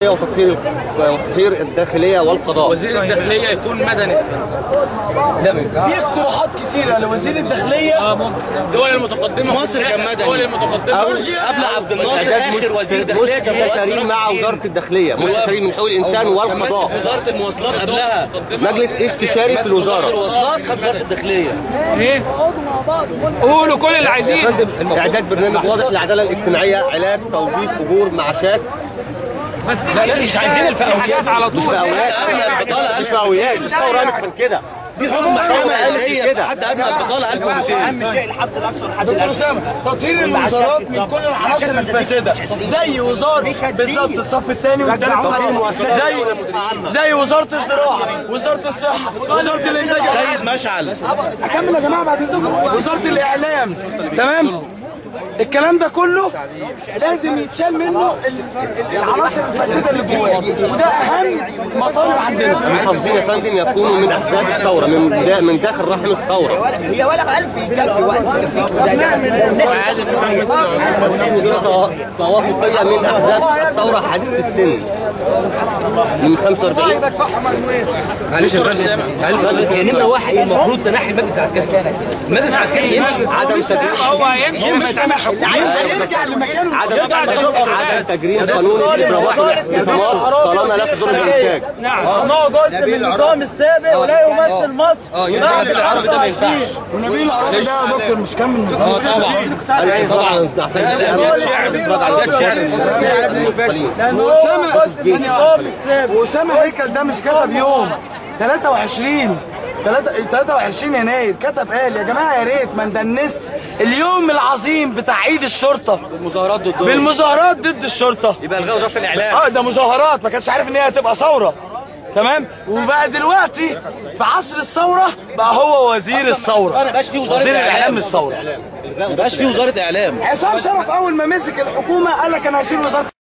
وتطهير وتطهير الداخليه والقضاء وزير الداخليه يكون مدني في اقتراحات كتيرة لوزير الداخلية اه ممكن الدول المتقدمه مصر كلها- كان مدني. الدول المتقدمه أو قبل عبد الناصر إعداد اخر وزير داخليه كان مستشارين مع وزاره الداخليه مستشارين من حقوق الانسان والقضاء وزاره المواصلات قبلها مجلس استشاري في الوزاره الوصلات خد وزاره الداخليه ايه قولوا كل اللي عايزينه فندم اعداد برنامج واضح للعداله الاجتماعيه علاج توظيف اجور معاشات بس لا لا مش عايزين الفئويات على مش طول فئويات مش فئويات الثوره قامت من كده في حكم محكمه اداريه حتى ادنى البطاله 1200 دكتور اسامه تطهير الوزارات من كل العناصر الفاسده زي وزاره بالظبط الصف الثاني والثالث زي زي وزاره الزراعه وزاره الصحه وزاره الانتاج سيد مشعل اكمل يا جماعه بعد اذنكم وزاره الاعلام تمام الكلام ده كله لازم يتشال منه ال- ال- العناصر الفاسده اللي جواه وده اهم مطالب عندنا المحافظين يا فندم يكونوا من احزاب الثوره من دا من داخل رحم الثوره هي ولا ألف كلف وقت مديرة توافقية من أحزاب الثورة حديثة السن من 45 معلش يا فندم معلش هي نمره واحد المفروض تنحي المجلس العسكري المجلس العسكري يمشي عدم تجريم هو هيمشي بس انا يرجع لمكانه عدم عدم تجريم قانون الاجراءات والاعتصامات طالما لا تضر بالانتاج نعم هو جزء من النظام السابق ولا يمثل مصر اه يبقى بالعربي ده ما ينفعش ونبيل العربي ده يا دكتور مش كامل النظام اه طبعا طبعا لان هو جزء من النظام السابق واسامه هيكل ده مش كتب يوم 23 تلاتة- 23 يناير كتب قال يا جماعه يا ريت ما ندنس اليوم العظيم بتاع عيد الشرطه المظاهرات ضدهم بالمظاهرات ضد الشرطه يبقى الغاء وزاره الاعلام اه ده مظاهرات ما كانش عارف ان هي هتبقى ثوره تمام وبقى دلوقتي في عصر الثوره بقى هو وزير الثوره ما بقاش فيه وزاره وزير الاعلام اعلام الثوره ما بقاش فيه وزاره اعلام عصام شرف اول ما مسك الحكومه قال لك انا هشيل وزاره